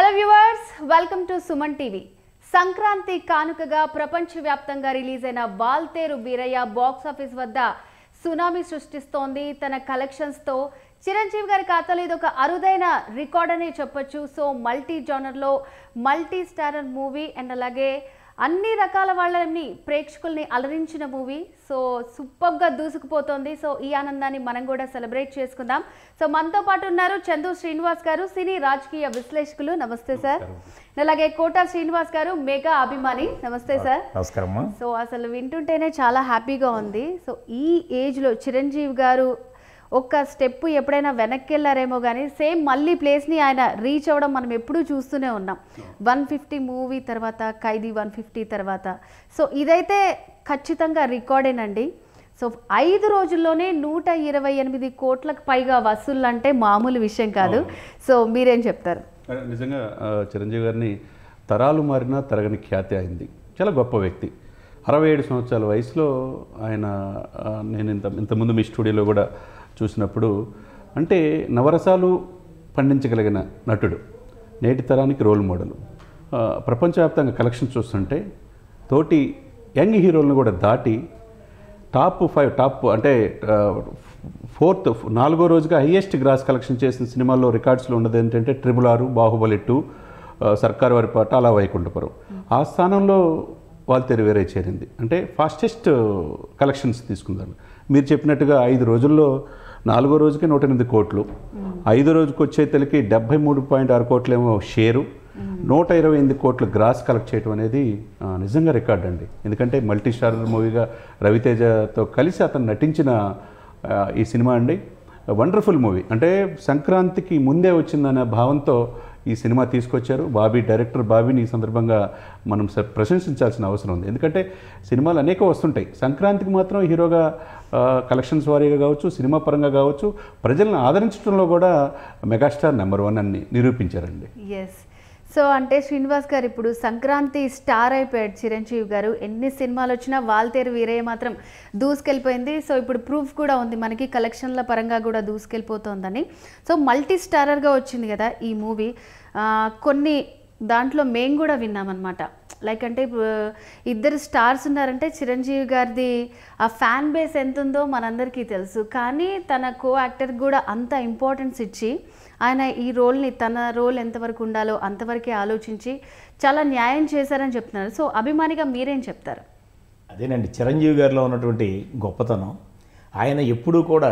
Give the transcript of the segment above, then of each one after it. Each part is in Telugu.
Hello viewers welcome to Suman TV Sankranti కానుకగా ప్రపంచవ్యాప్తంగా రిలీజ్ అయిన వాల్తేరు బీరయ్య బాక్స్ ఆఫీస్ వద్ద సునామీ సృష్టిస్తోంది తన కలెక్షన్స్తో చిరంజీవి గారి ఖాతాలో ఇది ఒక అరుదైన రికార్డ్ అనే చెప్పొచ్చు సో మల్టీ జానర్లో మల్టీ స్టారర్ మూవీ అండ్ అలాగే అన్ని రకాల వాళ్ళని ప్రేక్షకుల్ని అలరించిన మూవీ సో సూపర్గా దూసుకుపోతోంది సో ఈ ఆనందాన్ని మనం కూడా సెలబ్రేట్ చేసుకుందాం సో మనతో పాటు ఉన్నారు చందు శ్రీనివాస్ గారు సినీ రాజకీయ విశ్లేషకులు నమస్తే సార్ అలాగే కోట శ్రీనివాస్ గారు మెగా అభిమాని నమస్తే సార్ నమస్కారమ్మా సో అసలు వింటుంటేనే చాలా హ్యాపీగా ఉంది సో ఈ ఏజ్లో చిరంజీవి గారు ఒక్క స్టెప్ ఎప్పుడైనా వెనక్కి వెళ్ళారేమో కానీ సేమ్ మళ్ళీ ప్లేస్ని ఆయన రీచ్ అవ్వడం మనం ఎప్పుడూ చూస్తూనే ఉన్నాం వన్ ఫిఫ్టీ మూవీ తర్వాత ఖైదీ వన్ ఫిఫ్టీ తర్వాత సో ఇదైతే ఖచ్చితంగా రికార్డేనండి సో ఐదు రోజుల్లోనే నూట ఇరవై ఎనిమిది కోట్లకు పైగా వసూళ్ళు అంటే మామూలు విషయం కాదు సో మీరేం చెప్తారు నిజంగా ఆ, చిరంజీవి గారిని తరాలు మారినా తరగని ఖ్యాతి అయింది చాలా గొప్ప వ్యక్తి అరవై ఏడు సంవత్సరాల వయసులో ఆయన ఆ, నేను ఇంత ఇంతకుముందు మీ స్టూడియోలో కూడా చూసినప్పుడు అంటే నవరసాలు పండించగలిగిన నటుడు నేటి తరానికి రోల్ మోడల్ ఆ, ప్రపంచవ్యాప్తంగా కలెక్షన్ చూస్తుంటే తోటి యంగ్ హీరోలను కూడా దాటి టాప్ ఫైవ్ టాప్ అంటే ఆ, ఫోర్త్ నాలుగో రోజుగా హైయెస్ట్ గ్రాస్ కలెక్షన్ చేసిన సినిమాల్లో రికార్డ్స్లో ఉన్నది ఏంటంటే ట్రిపుల్ ఆరు బాహుబలి టూ ఆ, సర్కారు వారి పాట అలా వైకుంఠపురం ఆ స్థానంలో వాల్తేరు వేరే చేరింది అంటే ఫాస్టెస్ట్ కలెక్షన్స్ తీసుకుందాం మీరు చెప్పినట్టుగా ఐదు రోజుల్లో నాలుగో రోజుకి నూట ఎనిమిది కోట్లు ఐదో రోజుకి వచ్చేతలకి డెబ్బై మూడు పాయింట్ ఆరు కోట్లేమో షేరు నూట ఇరవై ఎనిమిది కోట్లు గ్రాస్ కలెక్ట్ చేయడం అనేది ఆ, నిజంగా రికార్డ్ అండి ఎందుకంటే మల్టీ స్టారర్ మూవీగా రవితేజతో కలిసి అతను నటించిన ఆ, ఈ సినిమా అండి వండర్ఫుల్ మూవీ అంటే సంక్రాంతికి ముందే వచ్చిందనే భావంతో ఈ సినిమా తీసుకొచ్చారు బాబీ డైరెక్టర్ బాబీని ఈ సందర్భంగా మనం స- ప్రశంసించాల్సిన అవసరం ఉంది ఎందుకంటే సినిమాలు అనేక వస్తుంటాయి సంక్రాంతికి మాత్రం హీరోగా ఆ, కలెక్షన్స్ వారీగా కావచ్చు సినిమా పరంగా కావచ్చు ప్రజలను ఆదరించడంలో కూడా మెగాస్టార్ నెంబర్ వన్ అని నిరూపించారండి ఎస్ సో అంటే శ్రీనివాస్ గారు ఇప్పుడు సంక్రాంతి స్టార్ అయిపోయాడు చిరంజీవి గారు ఎన్ని సినిమాలు వచ్చినా వాల్తేరు వీరయ్య మాత్రం దూసుకెళ్ళిపోయింది సో ఇప్పుడు ప్రూఫ్ కూడా ఉంది మనకి కలెక్షన్ల పరంగా కూడా దూసుకెళ్ళిపోతుందని సో మల్టీ స్టారర్గా వచ్చింది కదా ఈ మూవీ కొన్ని దాంట్లో మేము కూడా విన్నామన్నమాట లైక్ అంటే ఇప్పుడు ఇద్దరు స్టార్స్ ఉన్నారంటే చిరంజీవి గారిది ఆ ఫ్యాన్ బేస్ ఎంత ఉందో మనందరికీ తెలుసు కానీ తన కో యాక్టర్కి కూడా అంత ఇంపార్టెన్స్ ఇచ్చి ఆయన ఈ రోల్ని తన రోల్ ఎంతవరకు ఉండాలో అంతవరకే ఆలోచించి చాలా న్యాయం చేశారని చెప్తున్నారు సో అభిమానిగా మీరేం చెప్తారు అదేనండి చిరంజీవి గారిలో ఉన్నటువంటి గొప్పతనం ఆయన ఎప్పుడూ కూడా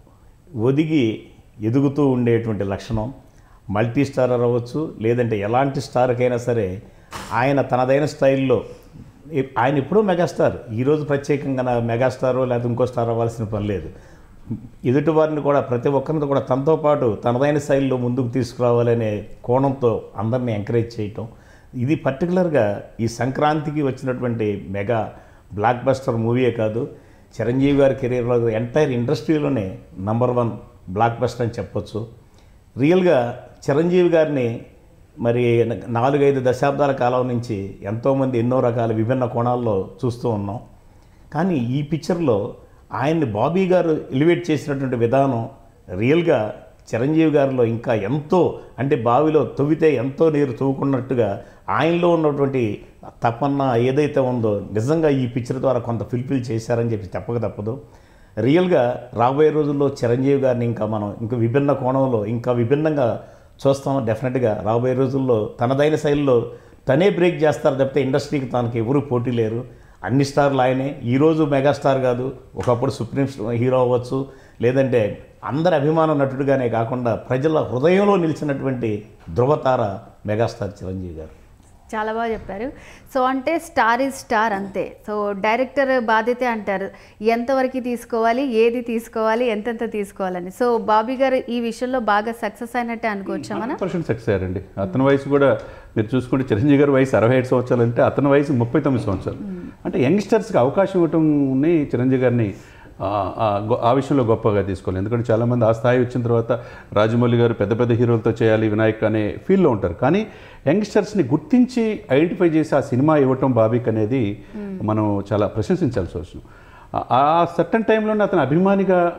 ఒదిగి ఎదుగుతూ ఉండేటువంటి లక్షణం మల్టీ స్టారర్ అవ్వచ్చు లేదంటే ఎలాంటి స్టార్కైనా సరే ఆయన తనదైన స్టైల్లో ఎ- ఆయన ఎప్పుడూ మెగాస్టార్ ఈరోజు ప్రత్యేకంగా నా మెగాస్టారో లేదా ఇంకో స్టార్ అవ్వాల్సిన పని లేదు ఎదుటి వారిని కూడా ప్రతి ఒక్కరిని కూడా తనతో పాటు తనదైన శైలిలో ముందుకు తీసుకురావాలనే కోణంతో అందరినీ ఎంకరేజ్ చేయటం ఇది పర్టికులర్గా ఈ సంక్రాంతికి వచ్చినటువంటి మెగా బ్లాక్ బస్టర్ మూవీయే కాదు చిరంజీవి గారి కెరీర్లో ఎంటైర్ ఇండస్ట్రీలోనే నంబర్ వన్ బ్లాక్ బస్టర్ అని చెప్పొచ్చు రియల్గా చిరంజీవి గారిని మరి నాలుగైదు దశాబ్దాల కాలం నుంచి ఎంతోమంది ఎన్నో రకాల విభిన్న కోణాల్లో చూస్తూ ఉన్నాం కానీ ఈ పిక్చర్లో ఆయన్ని బాబీ గారు ఎలివేట్ చేసినటువంటి విధానం రియల్గా చిరంజీవి గారిలో ఇంకా ఎంతో అంటే బావిలో తవ్వితే ఎంతో నీరు తవ్వుకున్నట్టుగా ఆయనలో ఉన్నటువంటి తపన్న ఏదైతే ఉందో నిజంగా ఈ పిక్చర్ ద్వారా కొంత ఫిల్ఫిల్ చేశారని చెప్పి చెప్పక తప్పదు రియల్గా రాబోయే రోజుల్లో చిరంజీవి గారిని ఇంకా మనం ఇంకా విభిన్న కోణంలో ఇంకా విభిన్నంగా చూస్తాం డెఫినెట్గా రాబోయే రోజుల్లో తనదైన శైలిలో తనే బ్రేక్ చేస్తారు తప్పితే ఇండస్ట్రీకి తనకి ఎవరు పోటీ లేరు అన్ని స్టార్లు ఆయనే ఈరోజు మెగాస్టార్ కాదు ఒకప్పుడు సుప్రీం స్టార్ హీరో అవ్వచ్చు లేదంటే అందరి అభిమాన నటుడుగానే కాకుండా ప్రజల హృదయంలో నిలిచినటువంటి ధృవతార మెగాస్టార్ చిరంజీవి గారు చాలా బాగా చెప్పారు సో అంటే స్టార్ ఈజ్ స్టార్ అంతే సో డైరెక్టర్ బాధ్యతే అంటారు ఎంతవరకు తీసుకోవాలి ఏది తీసుకోవాలి ఎంతెంత తీసుకోవాలని సో బాబీ గారు ఈ విషయంలో బాగా సక్సెస్ అయినట్టే అనుకోవచ్చా మనం పర్సెంట్ సక్సెస్ అయ్యారండి అతని వయసు కూడా మీరు చూసుకుంటే చిరంజీవి గారి వయసు అరవై ఏడు సంవత్సరాలు అంటే అతని వయసు ముప్పై తొమ్మిది సంవత్సరాలు అంటే యంగ్స్టర్స్కి అవకాశం ఇవ్వటంని చిరంజీవి గారిని ఆ, ఆ, గొ- ఆ విషయంలో గొప్పగా తీసుకోవాలి ఎందుకంటే చాలామంది ఆ స్థాయి వచ్చిన తర్వాత రాజమౌళి గారు పెద్ద పెద్ద హీరోలతో చేయాలి వినాయక్ అనే ఫీల్డ్లో ఉంటారు కానీ యంగ్స్టర్స్ని గుర్తించి ఐడెంటిఫై చేసి ఆ సినిమా ఇవ్వటం బాబీక్ అనేది మనం చాలా ప్రశంసించాల్సి వచ్చిన ఆ సర్టన్ టైంలోనే అతను అభిమానిగా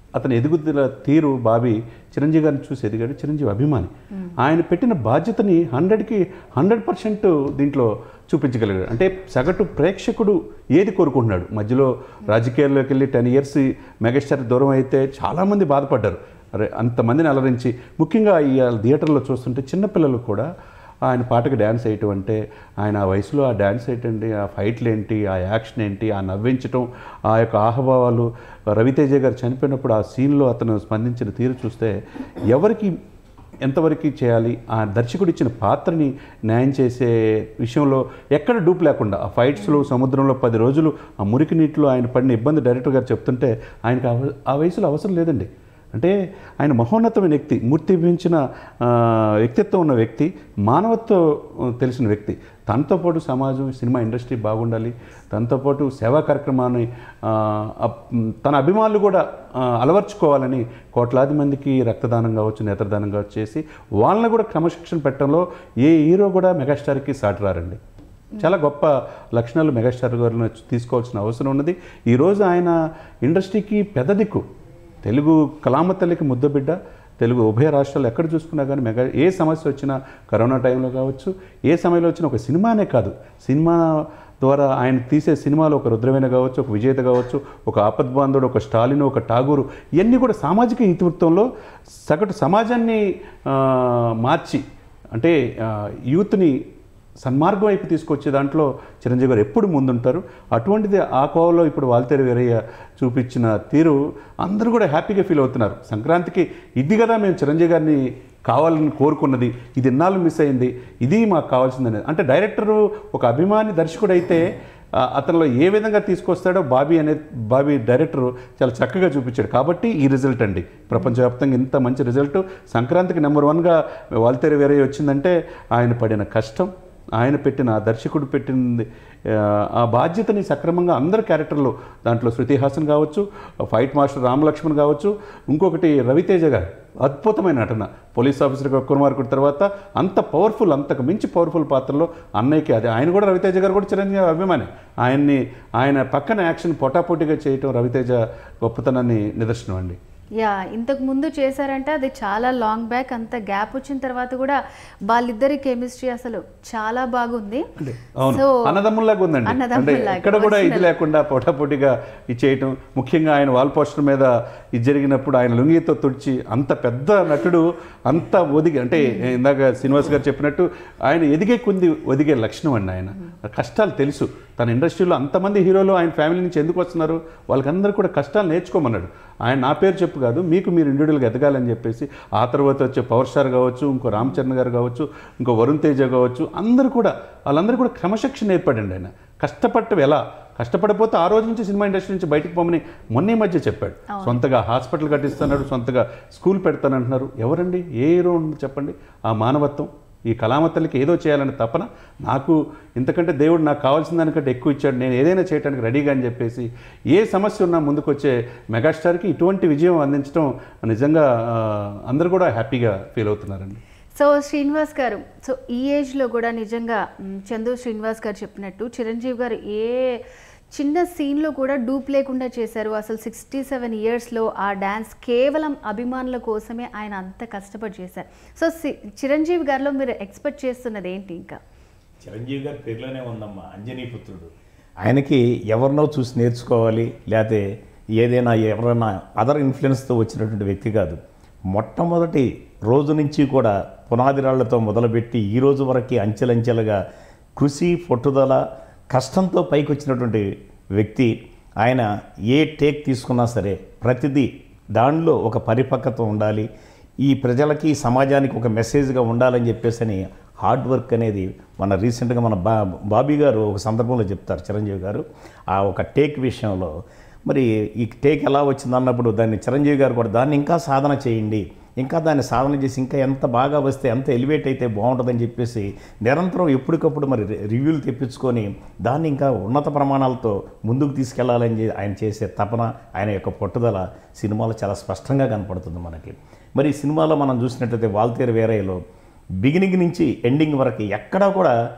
అతని ఎదుగుదల తీరు బాబీ చిరంజీవి గారిని చూసి ఎదిగాడు చిరంజీవి అభిమాని ఆయన పెట్టిన బాధ్యతని హండ్రెడ్కి హండ్రెడ్ పర్సెంట్ దీంట్లో చూపించగలిగాడు అంటే సగటు ప్రేక్షకుడు ఏది కోరుకుంటున్నాడు మధ్యలో రాజకీయాల్లోకి వెళ్ళి టెన్ ఇయర్స్ మెగాస్టార్ దూరం అయితే చాలామంది బాధపడ్డారు అరే అంతమందిని అలరించి ముఖ్యంగా ఈ థియేటర్లో చూస్తుంటే చిన్నపిల్లలు కూడా ఆయన పాటకి డ్యాన్స్ వేయటం అంటే ఆయన ఆ వయసులో ఆ డ్యాన్స్ ఏంటండి ఆ ఫైట్లు ఏంటి ఆ యాక్షన్ ఏంటి ఆ నవ్వించటం ఆ యొక్క ఆహభావాలు రవితేజ గారు చనిపోయినప్పుడు ఆ సీన్లో అతను స్పందించిన తీరు చూస్తే ఎవరికి ఎంతవరకు చేయాలి ఆ దర్శకుడు ఇచ్చిన పాత్రని న్యాయం చేసే విషయంలో ఎక్కడ డూప్ లేకుండా ఆ ఫైట్స్లో సముద్రంలో పది రోజులు ఆ మురికి నీటిలో ఆయన పడిన ఇబ్బంది డైరెక్టర్ గారు చెప్తుంటే ఆయనకు ఆ వ- ఆ వయసులో అవసరం లేదండి అంటే ఆయన మహోన్నతమైన వ్యక్తి మూర్తి మించిన ఆ, వ్యక్తిత్వం ఉన్న వ్యక్తి మానవత్వం ఆ, తెలిసిన వ్యక్తి తనతో పాటు సమాజం సినిమా ఇండస్ట్రీ బాగుండాలి తనతో పాటు సేవా కార్యక్రమాన్ని ఆ, అప్- తన అభిమానులు కూడా ఆ, అలవర్చుకోవాలని కోట్లాది మందికి రక్తదానం కావచ్చు నేత్రదానం కావచ్చు చేసి వాళ్ళని కూడా క్రమశిక్షణ పెట్టడంలో ఏ హీరో కూడా మెగాస్టార్కి సాటి రారండి చాలా గొప్ప లక్షణాలు మెగాస్టార్ గారిని తీసుకోవాల్సిన అవసరం ఉన్నది ఈరోజు ఆయన ఇండస్ట్రీకి పెద్ద దిక్కు తెలుగు కళామతల్లికి ముద్దబిడ్డ తెలుగు ఉభయ రాష్ట్రాలు ఎక్కడ చూసుకున్నా కానీ మెగా ఏ సమస్య వచ్చినా కరోనా టైంలో కావచ్చు ఏ సమయంలో వచ్చినా ఒక సినిమానే కాదు సినిమా ద్వారా ఆయన తీసే సినిమాలో ఒక రుద్రవేణ కావచ్చు ఒక విజేత కావచ్చు ఒక ఆపద్బాంధుడు ఒక స్టాలిన్ ఒక ఠాగూరు ఇవన్నీ కూడా సామాజిక ఇతివృత్తంలో సగటు సమాజాన్ని ఆ, మార్చి అంటే ఆ, యూత్ని సన్మార్గం వైపు తీసుకొచ్చే దాంట్లో చిరంజీవి గారు ఎప్పుడు ముందుంటారు అటువంటిది ఆ కోవలో ఇప్పుడు వాల్తేరు వీరయ్య చూపించిన తీరు అందరూ కూడా హ్యాపీగా ఫీల్ అవుతున్నారు సంక్రాంతికి ఇది కదా మేము చిరంజీవి గారిని కావాలని కోరుకున్నది ఇది ఇన్నాళ్ళు మిస్ అయింది ఇది మాకు కావాల్సిందనేది అంటే డైరెక్టరు ఒక అభిమాని దర్శకుడు అయితే ఆ, అతనిలో ఏ విధంగా తీసుకొస్తాడో బాబీ అనే బాబీ డైరెక్టర్ చాలా చక్కగా చూపించాడు కాబట్టి ఈ రిజల్ట్ అండి ప్రపంచవ్యాప్తంగా ఇంత మంచి రిజల్ట్ సంక్రాంతికి నెంబర్ వన్గా వాల్తేరు వేరే వచ్చిందంటే ఆయన పడిన కష్టం ఆయన పెట్టిన ఆ దర్శకుడు పెట్టింది ఆ, ఆ బాధ్యతని సక్రమంగా అందరి క్యారెక్టర్లు దాంట్లో శృతి హాసన్ కావచ్చు ఫైట్ మాస్టర్ రామలక్ష్మణ్ కావచ్చు ఇంకొకటి రవితేజ గారు అద్భుతమైన నటన పోలీస్ ఆఫీసర్గా కుమార్కుడి తర్వాత అంత పవర్ఫుల్ అంతకు మించి పవర్ఫుల్ పాత్రలో అన్నయ్యకి అది ఆయన కూడా రవితేజ గారు కూడా చిరంజీవి అభిమాని ఆయన్ని ఆయన పక్కన యాక్షన్ పొటాపోటీగా చేయటం రవితేజ గొప్పతనాన్ని నిదర్శనం అండి యా ఇంతకు ముందు చేశారంటే అది చాలా లాంగ్ బ్యాక్ అంత గ్యాప్ వచ్చిన తర్వాత కూడా వాళ్ళిద్దరి కెమిస్ట్రీ అసలు చాలా బాగుంది అంటే అవును సో అన్నదమ్ముల్లాగా ఉందండి అంటే అన్నదమ్ముల్లాగా, ఎక్కడ కూడా ఇది లేకుండా పోటాపోటీగా ఇచ్చేయటం ముఖ్యంగా ఆయన వాల్ పోస్టర్ మీద ఇది జరిగినప్పుడు ఆయన లుంగితో తుడిచి అంత పెద్ద నటుడు అంత ఒదిగి అంటే ఇందాక శ్రీనివాస్ గారు చెప్పినట్టు ఆయన ఎదిగే కొంది ఒదిగే లక్షణం అండి ఆయన కష్టాలు తెలుసు తన ఇండస్ట్రీలో అంతమంది హీరోలు ఆయన ఫ్యామిలీ నుంచి ఎందుకు వస్తున్నారు వాళ్ళకందరూ కూడా కష్టాలు నేర్చుకోమన్నాడు ఆయన నా పేరు చెప్పు కాదు మీకు మీరు ఇండివిజువల్గా ఎదగాలని చెప్పేసి ఆ తర్వాత వచ్చే పవర్ స్టార్ కావచ్చు ఇంకో రామ్ చరణ్ గారు కావచ్చు ఇంకో వరుణ్ తేజ కావచ్చు అందరూ కూడా వాళ్ళందరూ కూడా క్రమశిక్షణ ఏర్పడండి ఆయన కష్టపడటం ఎలా కష్టపడిపోతే ఆ రోజు నుంచి సినిమా ఇండస్ట్రీ నుంచి బయటకు పోమని మొన్న ఈ మధ్య చెప్పాడు సొంతగా హాస్పిటల్ కట్టిస్తున్నాడు సొంతగా స్కూల్ పెడతానంటున్నారు ఎవరండి ఏ హీరో ఉంది చెప్పండి ఆ మానవత్వం ఈ కళామతల్లికి ఏదో చేయాలని తపన నాకు ఇంతకంటే దేవుడు నాకు కావాల్సిన దానికంటే ఎక్కువ ఇచ్చాడు నేను ఏదైనా చేయడానికి రెడీగా అని చెప్పేసి ఏ సమస్య ఉన్నా ముందుకు వచ్చే మెగాస్టార్కి ఇటువంటి విజయం అందించడం నిజంగా ఆ, అందరూ కూడా హ్యాపీగా ఫీల్ అవుతున్నారండి సో శ్రీనివాస్ గారు సో ఈ ఏజ్లో కూడా నిజంగా మ్, చందు శ్రీనివాస్ గారు చెప్పినట్టు చిరంజీవి గారు ఏ చిన్న సీన్లో కూడా డూప్ లేకుండా చేశారు అసలు సిక్స్టీ సెవెన్ ఇయర్స్లో ఆ డ్యాన్స్ కేవలం అభిమానుల కోసమే ఆయన అంత కష్టపడి చేశారు సో సి- చిరంజీవి గారిలో మీరు ఎక్స్పెక్ట్ చేస్తున్నది ఏంటి ఇంకా చిరంజీవి గారి పేరులోనే ఉందమ్మా అంజనీ పుత్రుడు ఆయనకి ఎవరినో చూసి నేర్చుకోవాలి లేకపోతే ఏదైనా ఎవరైనా అదర్ ఇన్ఫ్లుయెన్స్తో వచ్చినటువంటి వ్యక్తి కాదు మొట్టమొదటి రోజు నుంచి కూడా పునాది రాళ్లతో మొదలుపెట్టి ఈ రోజు వరకు అంచెలంచెలుగా కృషి పట్టుదల కష్టంతో పైకి వచ్చినటువంటి వ్యక్తి ఆయన ఏ టేక్ తీసుకున్నా సరే ప్రతిదీ దానిలో ఒక పరిపక్వత ఉండాలి ఈ ప్రజలకి సమాజానికి ఒక మెసేజ్గా ఉండాలని చెప్పేసి అని హార్డ్ వర్క్ అనేది మన రీసెంట్గా మన బా బాబీ గారు ఒక సందర్భంలో చెప్తారు చిరంజీవి గారు ఆ ఒక టేక్ విషయంలో మరి ఈ టేక్ ఎలా వచ్చింది అన్నప్పుడు దాన్ని చిరంజీవి గారు కూడా దాన్ని ఇంకా సాధన చేయండి ఇంకా దాన్ని సాధన చేసి ఇంకా ఎంత బాగా వస్తే ఎంత ఎలివేట్ అయితే బాగుంటుందని చెప్పేసి నిరంతరం ఎప్పటికప్పుడు మరి రి- రివ్యూలు తెప్పించుకొని దాన్ని ఇంకా ఉన్నత ప్రమాణాలతో ముందుకు తీసుకెళ్లాలని చే- ఆయన చేసే తపన ఆయన యొక్క పట్టుదల సినిమాలో చాలా స్పష్టంగా కనపడుతుంది మనకి మరి ఈ సినిమాలో మనం చూసినట్లయితే వాల్తేరు వేరేలో బిగినింగ్ నుంచి ఎండింగ్ వరకు ఎక్కడా కూడా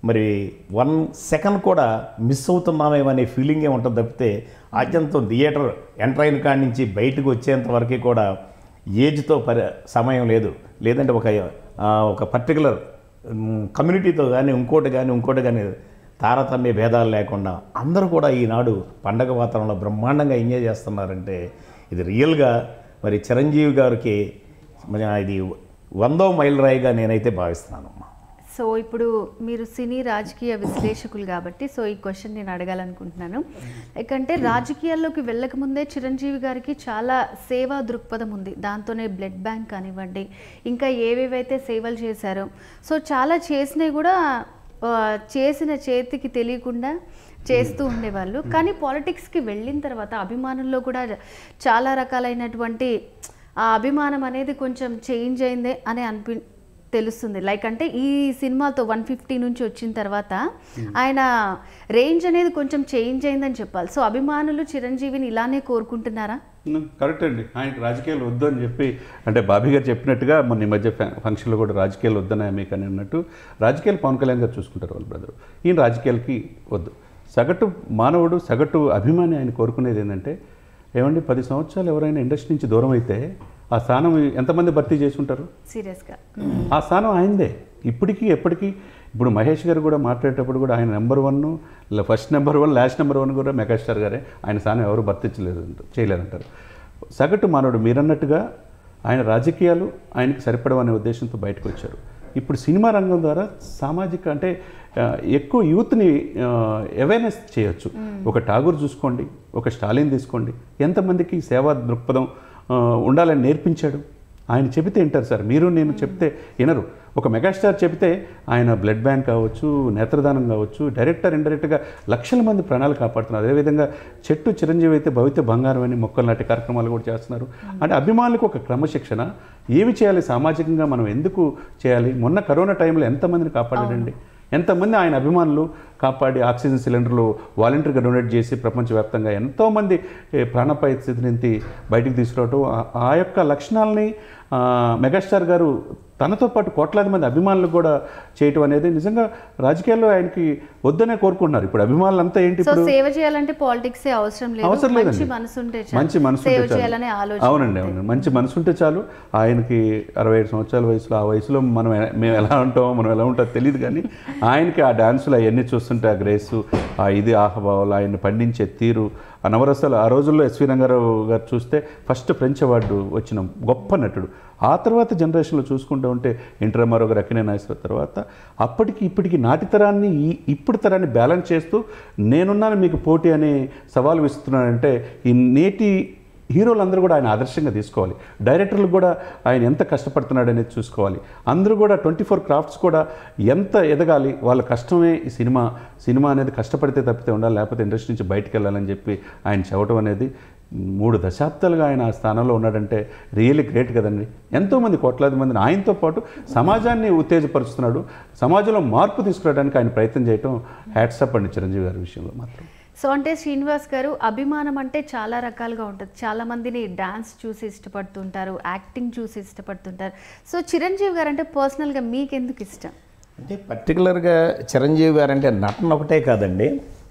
మరి వన్ సెకండ్ కూడా మిస్ అవుతున్నామేమో అనే ఫీలింగే ఉంటుంది తప్పితే ఆద్యంతం థియేటర్ ఎంటర్ అయిన కాడి నుంచి బయటకు వచ్చేంత వరకు కూడా ఏజ్తో పరి సమయం లేదు లేదంటే ఒక ఆ, ఒక పర్టికులర్ కమ్యూనిటీతో కానీ ఇంకోటి కానీ ఇంకోటి కానీ తారతమ్య భేదాలు లేకుండా అందరూ కూడా ఈనాడు పండగ వాతావరణంలో బ్రహ్మాండంగా ఎంజాయ్ చేస్తున్నారంటే ఇది రియల్గా మరి చిరంజీవి గారికి మరి ఇది వందో మైల్ రాయిగా నేనైతే భావిస్తున్నాను సో ఇప్పుడు మీరు సినీ రాజకీయ విశ్లేషకులు కాబట్టి సో ఈ క్వశ్చన్ నేను అడగాలనుకుంటున్నాను ఎందుకంటే రాజకీయాల్లోకి వెళ్ళక ముందే చిరంజీవి గారికి చాలా సేవా దృక్పథం ఉంది దాంతోనే బ్లడ్ బ్యాంక్ కానివ్వండి ఇంకా ఏవేవైతే సేవలు చేశారో సో చాలా చేసినవి కూడా ఆ, చేసిన చేతికి తెలియకుండా చేస్తూ ఉండేవాళ్ళు కానీ పాలిటిక్స్కి వెళ్ళిన తర్వాత అభిమానుల్లో కూడా చాలా రకాలైనటువంటి ఆ అభిమానం అనేది కొంచెం చేంజ్ అయిందే అని అనిపి తెలుస్తుంది లైక్ అంటే ఈ సినిమాతో వన్ ఫిఫ్టీ నుంచి వచ్చిన తర్వాత ఆయన రేంజ్ అనేది కొంచెం చేంజ్ అయిందని చెప్పాలి సో అభిమానులు చిరంజీవిని ఇలానే కోరుకుంటున్నారా కరెక్ట్ అండి ఆయనకి రాజకీయాలు వద్దు అని చెప్పి అంటే బాబీ గారు చెప్పినట్టుగా మొన్న ఈ మధ్య ఫ- ఫంక్షన్లో కూడా రాజకీయాలు వద్దనే మీకు అని అన్నట్టు రాజకీయాలు పవన్ కళ్యాణ్ గారు చూసుకుంటారు వాళ్ళ బ్రదర్ ఈయన రాజకీయాలకి వద్దు సగటు మానవుడు సగటు అభిమాని ఆయన కోరుకునేది ఏంటంటే ఏమండి పది సంవత్సరాలు ఎవరైనా ఇండస్ట్రీ నుంచి దూరం అయితే ఆ స్థానం ఎంతమంది భర్తీ చేసి ఉంటారు సీరియస్గా ఆ స్థానం ఆయనదే ఇప్పటికీ ఎప్పటికీ ఇప్పుడు మహేష్ గారు కూడా మాట్లాడేటప్పుడు కూడా ఆయన number one first number one last number one కూడా మెగాస్టార్ గారే ఆయన స్థానం ఎవరు భర్తించలేదు చేయలేదంటారు సగటు మానవుడు మీరన్నట్టుగా ఆయన రాజకీయాలు ఆయనకి సరిపడవనే ఉద్దేశంతో బయటకు వచ్చారు ఇప్పుడు సినిమా రంగం ద్వారా సామాజిక అంటే ఆ, ఎక్కువ యూత్ని అవేర్నెస్ చేయొచ్చు ఒక ఠాగూర్ చూసుకోండి ఒక స్టాలిన్ తీసుకోండి ఎంతమందికి సేవా దృక్పథం ఆ, ఉండాలని నేర్పించాడు ఆయన చెబితే వింటారు సార్ మీరు నేను చెప్తే వినరు ఒక మెగాస్టార్ చెబితే ఆయన బ్లడ్ బ్యాంక్ కావచ్చు నేత్రదానం కావచ్చు డైరెక్టర్ ఇండైరెక్ట్గా లక్షల మంది ప్రాణాలు కాపాడుతున్నారు అదేవిధంగా చెట్టు చిరంజీవి అయితే భవిత బంగారం అని మొక్కలు నాటి కార్యక్రమాలు కూడా చేస్తున్నారు అంటే అభిమానులకు ఒక క్రమశిక్షణ ఏమి చేయాలి సామాజికంగా మనం ఎందుకు చేయాలి మొన్న కరోనా టైంలో ఎంతమందిని కాపాడాడండి ఎంతమంది ఆయన అభిమానులు కాపాడి ఆక్సిజన్ సిలిండర్లు వాలంటీర్గా డొనేట్ చేసి ప్రపంచవ్యాప్తంగా ఎంతోమంది ఏ, ప్రాణాపాయ స్థితి నుంచి బయటికి తీసుకురావటం ఆ- ఆ యొక్క లక్షణాలని ఆ, మెగాస్టార్ గారు తనతో పాటు కోట్లాది మంది అభిమానులు కూడా చేయటం అనేది నిజంగా రాజకీయాల్లో ఆయనకి వద్దనే కోరుకుంటున్నారు ఇప్పుడు అభిమానులంతా ఏంటి సో ఇప్పుడు సేవ చేయాలంటే పాలిటిక్స్ అవసరం లేదు అవసరం మంచి లేదండి మనసు ఉంటే చాలు. మంచి మనసు సేవ ఉంటే చాలు. చేయాలనే ఆలోచన అవునండి అవునండి మంచి మనసు ఉంటే చాలు ఆయనకి అరవై ఐదు సంవత్సరాల వయసులో ఆ వయసులో మనం ఎ- మేము ఎలా ఉంటామో మనం ఎలా ఉంటామో తెలియదు కానీ ఆయనకి ఆ డాన్సులు అవన్నీ చూస్తుంటే ఆ గ్రేసు ఆ ఇది ఆహభావాలు ఆయన్ని పండించే తీరు ఆ నవరసాలు ఆ రోజుల్లో ఎస్వి రంగారావు గారు చూస్తే ఫస్ట్ ఫ్రెంచ్ అవార్డు వచ్చిన గొప్ప నటుడు ఆ తర్వాత జనరేషన్లో చూసుకుంటూ ఉంటే ఎన్టీ రామారావు గారు అక్కినే నాగేశ్వర తర్వాత అప్పటికి ఇప్పటికి నాటి తరాన్ని ఈ ఇప్పుడు తరాన్ని బ్యాలెన్స్ చేస్తూ నేనున్నాను మీకు పోటీ అనే సవాల్ విస్తున్నానంటే ఈ నేటి హీరోలందరూ కూడా ఆయన ఆదర్శంగా తీసుకోవాలి డైరెక్టర్లు కూడా ఆయన ఎంత కష్టపడుతున్నాడు అనేది చూసుకోవాలి అందరూ కూడా ట్వంటీ ఫోర్ క్రాఫ్ట్స్ కూడా ఎంత ఎదగాలి వాళ్ళ కష్టమే ఈ సినిమా సినిమా అనేది కష్టపడితే తప్పితే ఉండాలి లేకపోతే ఇండస్ట్రీ నుంచి బయటకు వెళ్ళాలని చెప్పి ఆయన చెప్పడం అనేది మూడు దశాబ్దాలుగా ఆయన ఆ స్థానంలో ఉన్నాడంటే రియల్లీ గ్రేట్ కదండి ఎంతోమంది కోట్లాది మందిని ఆయనతో పాటు సమాజాన్ని ఉత్తేజపరుస్తున్నాడు సమాజంలో మార్పు తీసుకురావడానికి ఆయన ప్రయత్నం చేయటం హ్యాట్సప్ అండి చిరంజీవి గారి విషయంలో మాత్రం సో అంటే శ్రీనివాస్ గారు అభిమానం అంటే చాలా రకాలుగా ఉంటుంది చాలా మందిని డాన్స్ చూసి ఇష్టపడుతుంటారు యాక్టింగ్ చూసి ఇష్టపడుతుంటారు సో చిరంజీవి గారు అంటే పర్సనల్గా మీకు ఎందుకు ఇష్టం అంటే పర్టికులర్గా చిరంజీవి గారు అంటే నటన ఒకటే కాదండి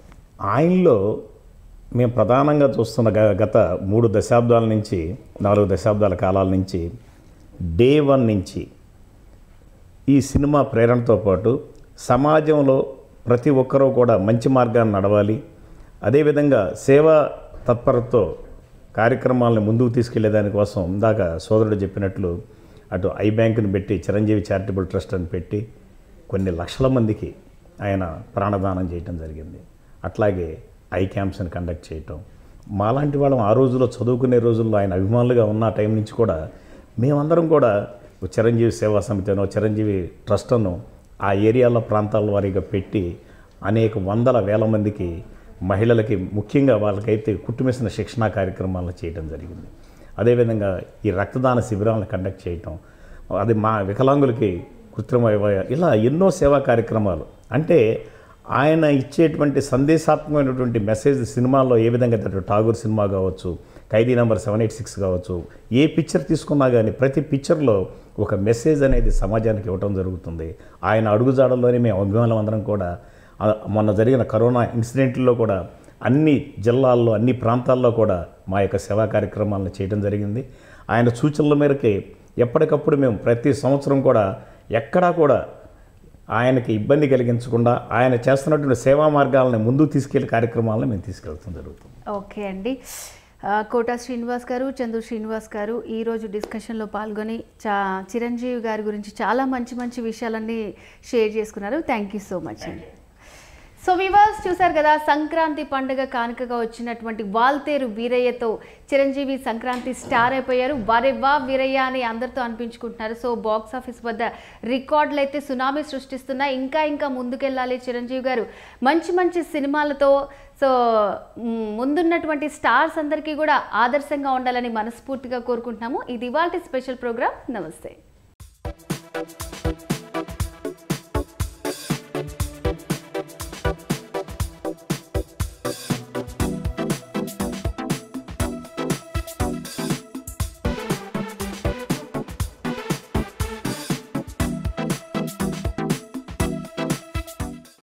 ఆయనలో మేము ప్రధానంగా చూస్తున్న గ- గత మూడు దశాబ్దాల నుంచి నాలుగు దశాబ్దాల కాలాల నుంచి డే వన్ నుంచి ఈ సినిమా ప్రేరణతో పాటు సమాజంలో ప్రతి ఒక్కరూ కూడా మంచి మార్గాన్ని నడవాలి అదేవిధంగా సేవా తత్పరతో కార్యక్రమాలను ముందుకు తీసుకెళ్లే దానికోసం ఇందాక సోదరుడు చెప్పినట్లు అటు ఐ బ్యాంకుని పెట్టి చిరంజీవి చారిటబుల్ ట్రస్ట్ అని పెట్టి కొన్ని లక్షల మందికి ఆయన ప్రాణదానం చేయటం జరిగింది అట్లాగే ఐ క్యాంప్స్ని కండక్ట్ చేయటం మాలాంటి వాళ్ళం ఆ రోజుల్లో చదువుకునే రోజుల్లో ఆయన అభిమానులుగా ఉన్న టైం నుంచి కూడా మేమందరం కూడా ఓ చిరంజీవి సేవా సమితినో చిరంజీవి ట్రస్ట్ను ఆ ఏరియాల ప్రాంతాల వారీగా పెట్టి అనేక వందల వేల మందికి మహిళలకి ముఖ్యంగా వాళ్ళకైతే కుట్టుమిసిన శిక్షణా కార్యక్రమాలను చేయడం జరిగింది అదేవిధంగా ఈ రక్తదాన శిబిరాలను కండక్ట్ చేయటం అది మా వికలాంగులకి కృత్రిమ అవయవ- ఇలా ఎన్నో సేవా కార్యక్రమాలు అంటే ఆయన ఇచ్చేటువంటి సందేశాత్మకమైనటువంటి మెసేజ్ సినిమాల్లో ఏ విధంగా అయితే అటు ఠాగూర్ సినిమా కావచ్చు Khaidi number seven eight six కావచ్చు ఏ పిక్చర్ తీసుకున్నా కానీ ప్రతి పిక్చర్లో ఒక మెసేజ్ అనేది సమాజానికి ఇవ్వటం జరుగుతుంది ఆయన అడుగుజాడల్లోనే మేము అభిమానులం అందరం కూడా ఆ, మొన్న జరిగిన కరోనా ఇన్సిడెంట్లో కూడా అన్ని జిల్లాల్లో అన్ని ప్రాంతాల్లో కూడా మా యొక్క సేవా కార్యక్రమాలను చేయడం జరిగింది ఆయన సూచనల మేరకే ఎప్పటికప్పుడు మేము ప్రతి సంవత్సరం కూడా ఎక్కడా కూడా ఆయనకి ఇబ్బంది కలిగించకుండా ఆయన చేస్తున్నటువంటి సేవా మార్గాలను ముందుకు తీసుకెళ్లే కార్యక్రమాలను మేము తీసుకెళ్తాం జరుగుతుంది ఓకే అండి ఆ, కోట శ్రీనివాస్ గారు చందు శ్రీనివాస్ గారు ఈరోజు డిస్కషన్లో పాల్గొని చా చిరంజీవి గారి గురించి చాలా మంచి మంచి విషయాలన్నీ షేర్ చేసుకున్నారు థ్యాంక్ యూ సో మచ్ అండి సో వివాస్ చూసారు కదా సంక్రాంతి పండుగ కానుకగా వచ్చినటువంటి వాల్తేరు వీరయ్యతో చిరంజీవి సంక్రాంతి స్టార్ అయిపోయారు వారే వా వీరయ్య అని అందరితో అనిపించుకుంటున్నారు సో బాక్స్ ఆఫీస్ వద్ద రికార్డులు అయితే సునామీ సృష్టిస్తున్నాయి ఇంకా ఇంకా ముందుకెళ్ళాలి చిరంజీవి గారు మంచి మంచి సినిమాలతో సో మ్, ముందున్నటువంటి స్టార్స్ అందరికీ కూడా ఆదర్శంగా ఉండాలని మనస్ఫూర్తిగా కోరుకుంటున్నాము ఇది ఇవాళ స్పెషల్ ప్రోగ్రామ్ నమస్తే